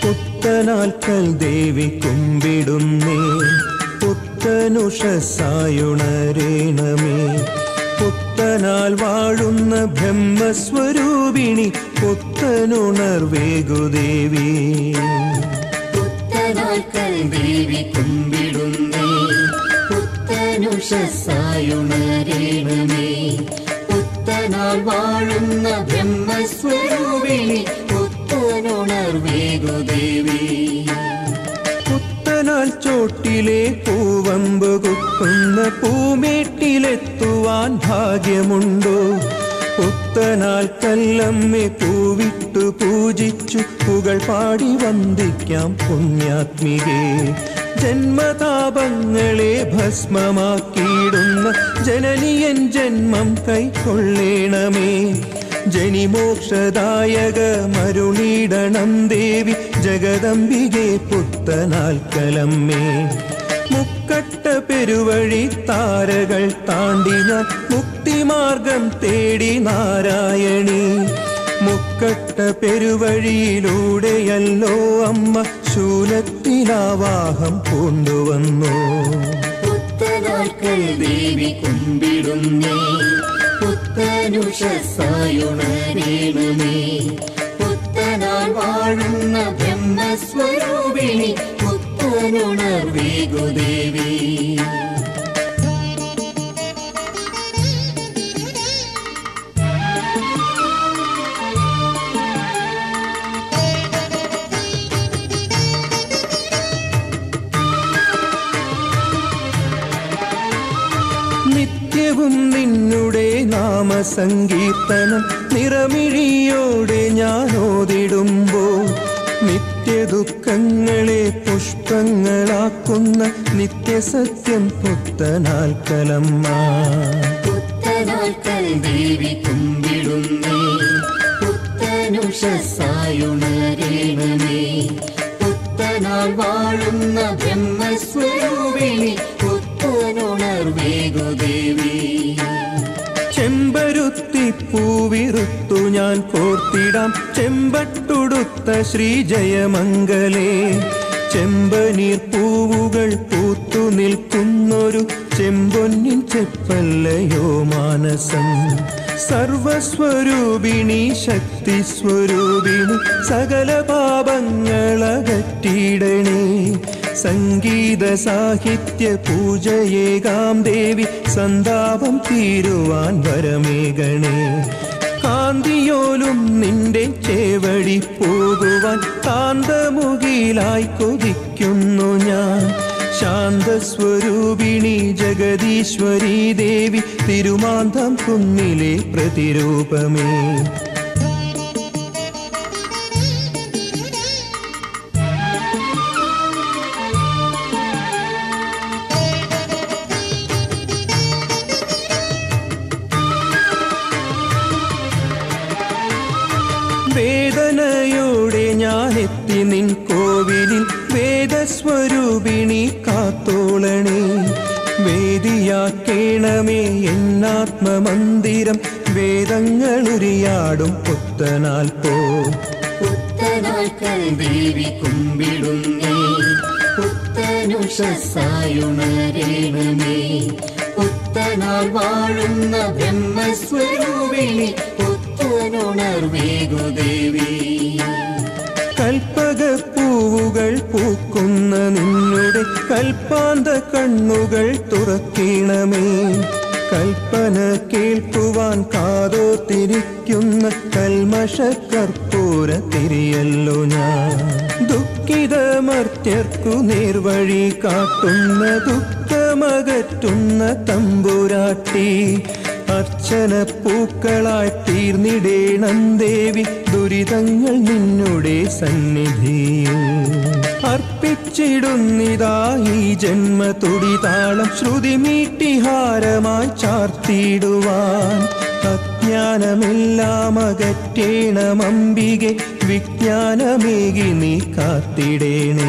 പുത്തനാൽക്കൽ ദേവി കുമ്പിടുന്നേ പുത്തനുഷസായുണരേണമേ പുത്തനാൽ വാഴുന്ന ബ്രഹ്മസ്വരൂപിണി പുത്തനുണർവേഗുദേവി പുത്തനാൽക്കൽ ദേവി കുമ്പിടുന്നേ പുത്തനുഷസായുണരേണമേ പുത്തനാൾ വാഴുന്ന ബ്രഹ്മസ്വരൂപിണി പുത്തനുണർവേഗുദേവി പുത്തനാൽ ചോട്ടിലെ പൂവമ്പ് കുത്തുന്ന പൂമേട്ടിലെത്തുവാൻ ഭാഗ്യമുണ്ടോ പുത്തനാൽ കല്ലമ്മെ പൂവിട്ടു പൂജിച്ചു പുകൾ പാടി വന്ദിക്കാം പുണ്യാത്മികേ ജന്മതാപങ്ങളെ ഭസ്മമാക്കിയിടുന്ന ജനനിയൻ ജന്മം കൈക്കൊള്ളേണമേ ജനിമോക്ഷദായക മരുളീടണം ദേവി ജഗദംബികെ പുത്തനാൽക്കലമ്മേ മുക്കട്ട പെരുവഴി താരകൾ താണ്ടി ഞാൻ മുക്തിമാർഗം തേടി നാരായണി മുക്കട്ട പെരുവഴിയിലൂടെയല്ലോ അമ്മ ശൂലത്തിലാവാഹം കൊണ്ടുവന്നു പുത്തനാൽക്കൽ ദേവി കുമ്പിടുന്നേ പുത്തനുഷസായുണരേണമേ പുത്തനാൾ വാഴുന്ന ബ്രഹ്മസ്വരൂപിണി പുത്തനുണർവേഗുദേവി നിത്യവും നിന്നുടെ നാമസങ്കീർത്തനം നിറമിഴിയോടെ ഞാൻ ഓതിടുമ്പോൾ നിത്യദുഃഖങ്ങളെ പുഷ്പങ്ങളാക്കുന്ന നിത്യസത്യം പുത്തനാൽക്കലമ്മ പുത്തനാൽക്കൽ ദേവി കുമ്പിടുന്നേ പുത്തനുഷസായുണരേണമേ പുത്തനാൾ വാഴുന്ന ബ്രഹ്മസ്വരൂപിണി പുത്തനുണർവേഗുദേവി ചെമ്പരുത്തി പൂവിറുത്തു ഞാൻ കോർത്തിടാം ചെമ്പട്ടുടുത്ത ശ്രീജയമംഗലേ ചെമ്പനീർ പൂവുകൾ പൂത്തു നിൽക്കുന്നൊരു ചെമ്പൊന്നിൻ ചെപ്പല്ലയോ മാനസം സർവസ്വരൂപിണി ശക്തി സ്വരൂപിണി സകല പാപങ്ങളകറ്റിയിടണേ സംഗീത സാഹിത്യ പൂജയേകാം ദേവി സന്താപം തീരുവാൻ വരമേകണേ കാന്തിയോലും നിന്റെ ചേവടി പോകുവാൻ കാന്തമുകിലായി കൊതിക്കുന്നു ഞാൻ ശാന്തസ്വരൂപിണി ജഗദീശ്വരി ദേവി തിരുമാന്തം കുന്നിലെ പ്രതിരൂപമേ വേദനയോടെ ഞാൻ എത്തി നിൻ കോവിലിൽ വേദസ്വരൂപിണി കാത്തോളണേ വേദിയാക്കേണമേ എന്നാത്മമന്ദിരം വേദങ്ങളുരിയാടും പുത്തനാൽ പോ പുത്തനാൽക്കൽ ദേവി കുമ്പിടുന്നേ പുത്തനുഷസായുണരേണമേ പുത്തനാൾ വാഴുന്ന ബ്രഹ്മസ്വരൂപിണി പുത്തനുണർവേഗുദേവി കൽപ്പക പൂവുകൾ പൂക്കുന്ന നിന്നുടെ കൽപ്പാന്ത കണ്ണുകൾ തുറക്കണമേ കൽപ്പന കേൾക്കുവാൻ കാതോത്തിരിക്കുന്ന കൽമഷ കർപ്പൂര തിരിയല്ലോ ഞാൻ ദുഃഖിത മർത്യർക്കു നേർവഴി കാട്ടുന്ന ദുഃഖമകറ്റുന്ന തമ്പുരാട്ടി അർച്ചന പൂക്കളായി തീർന്നിടേണം ദേവി ദുരിതങ്ങൾ നിന്നുടെ സന്നിധിയിൽ അർപ്പിച്ചിടുന്നിതാ ഈ ജന്മ തുടിതാളം ശ്രുതി മീട്ടിഹാരമായി ചാർത്തിയിടുവാൻ അജ്ഞാനമെല്ലാം അകറ്റേണം അംബികെ വിജ്ഞാനമേകി നീ കാത്തിടേണേ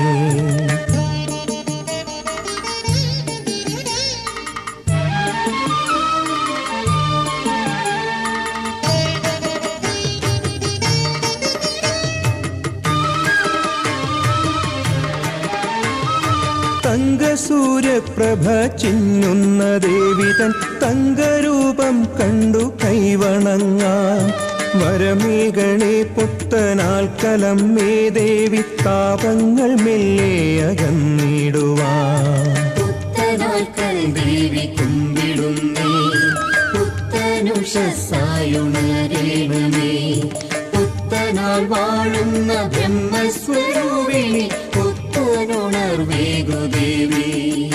ചന്ദ്രസൂര്യപ്രഭ ചിന്നുന്ന ദേവി തൻ തങ്കരൂപം കണ്ടു കൈവണങ്ങാം വരമേകണേ പുത്തനാൽ കലം മേ ദേവി താപങ്ങൾ മെല്ലെ അകന്നിടുവാൻ പുത്തനാൽക്കൽ ദേവി കുമ്പിടുന്നേ പുത്തനുഷസായുണരേണമേ പുത്തനാൾ വാഴുന്ന ബ്രഹ്മസ്വരൂപിണി പുത്തനുണർവേഗു ദേവി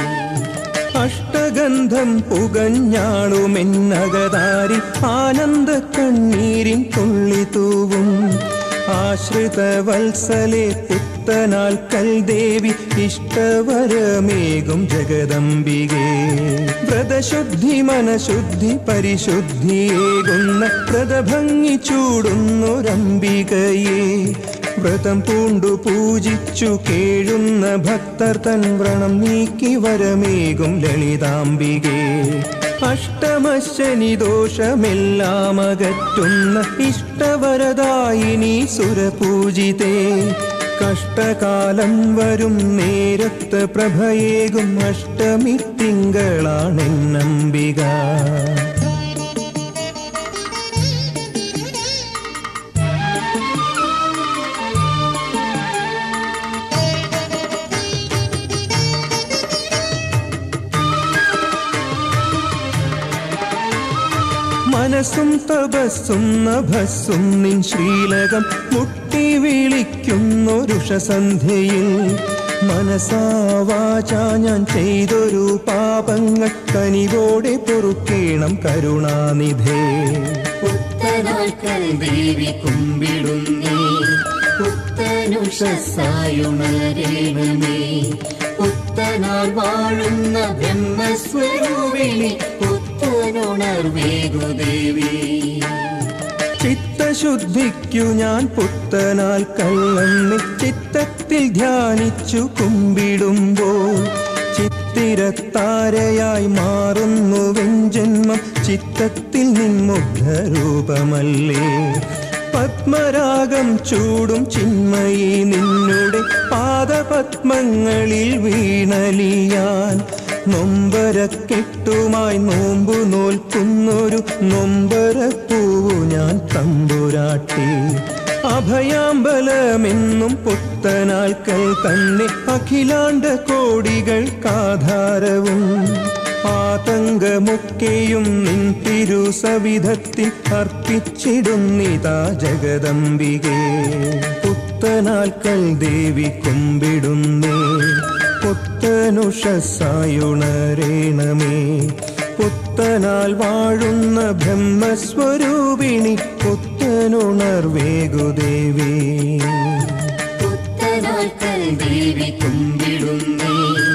അഷ്ടഗന്ധം പുകഞ്ഞാളുമെന്നകതാരി ആനന്ദ കണ്ണീരിൻ തുള്ളി തൂവും ആശ്രിത വത്സലെ പുത്തനാൽ കൽദേവി ഇഷ്ടവരമേകും ജഗദംബികേ വ്രതശുദ്ധി മനശുദ്ധി പരിശുദ്ധിയേകുന്ന വ്രതഭംഗി ചൂടുന്നൊരംബികയെ വ്രതം പൂണ്ടു പൂജിച്ചു കേഴുന്ന ഭക്തർ തൻ വ്രണം നീക്കി വരമേകും ലളിതാംബികേ അഷ്ടമശനി ദോഷമെല്ലാം അകറ്റുന്ന ഇഷ്ടവരദായിനി സുരപൂജിതേ കഷ്ടകാലം വരും നേരത്ത് പ്രഭയേകും അഷ്ടമി തിങ്കളാണെന്നംബിക മനസ്സും തപസ്സും നഭസ്സും നിൻ ശ്രീലകം മുട്ടി വിളിക്കുന്നൊരുഷസന്ധ്യയിൽ മനസാവാചാ ഞാൻ ചെയ്തൊരു പാപങ്ങൾ കനിവോടെ പൊറുക്കേണം കരുണാനിധേ പുത്തനാൽക്കൽ ദേവി കുമ്പിടുന്നേ പുത്തനുഷസായുണരേണമേ പുത്തനാൾ വാഴുന്ന ബ്രഹ്മസ്വരൂപിണി പുത്തനുണർവേഗു ദേവി ചിത്തശുദ്ധിക്കു ഞാൻ പുത്തനാൽ കള്ളണ്ണി ചിത്തത്തിൽ ധ്യാനിച്ചു കുമ്പിടുമ്പോൾ ചിത്തിരത്താരയായി മാറുന്നു വെഞ്ചന്മം ചിത്തത്തിൽ നിൻമുഗ്ധരൂപമല്ലേ പത്മരാഗം ചൂടും ചിന്മയി നിന്നുടെ പാദപത്മങ്ങളിൽ വീണലിയാൻ നൊമ്പരക്കെട്ടുമായി നോമ്പു നോൽക്കുന്നൊരു നൊമ്പരപ്പൂവു ഞാൻ തമ്പുരാട്ടി അഭയാമ്പലമെന്നും പുത്തനാൽക്കൽ തന്നെ അഖിലാണ്ട കോടികൾക്കാധാരവും ആതങ്കമൊക്കെയും നിൻ തിരുസവിധത്തിൽ അർപ്പിച്ചിടുന്നിതാ ജഗദംബികേ പുത്തനാൽക്കൽ ദേവി കുമ്പിടുന്നേ പുത്തനുഷസായുണരേണമേ പുത്തനാൽ വാഴുന്ന ബ്രഹ്മസ്വരൂപിണി പുത്തനുണർവേഗുദേവി പുത്തനാൽക്കൽ ദേവി കുമ്പിടുന്നേ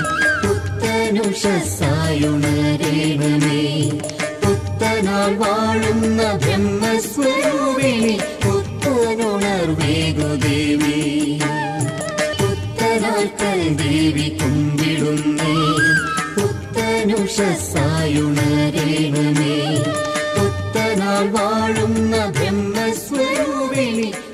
പുത്തനുഷസായുണരേണമേ പുത്തനാൾ വാഴുന്ന ബ്രഹ്മസ്വരൂപിണി പുത്തനുണർവേഗു ദേവി പുത്തനാൽക്കൽ ദേവി കുമ്പിടുന്നേ പുത്തനുഷസായുണരേണമേ പുത്തനാൾ വാഴുന്ന ബ്രഹ്മസ്വരൂപിണി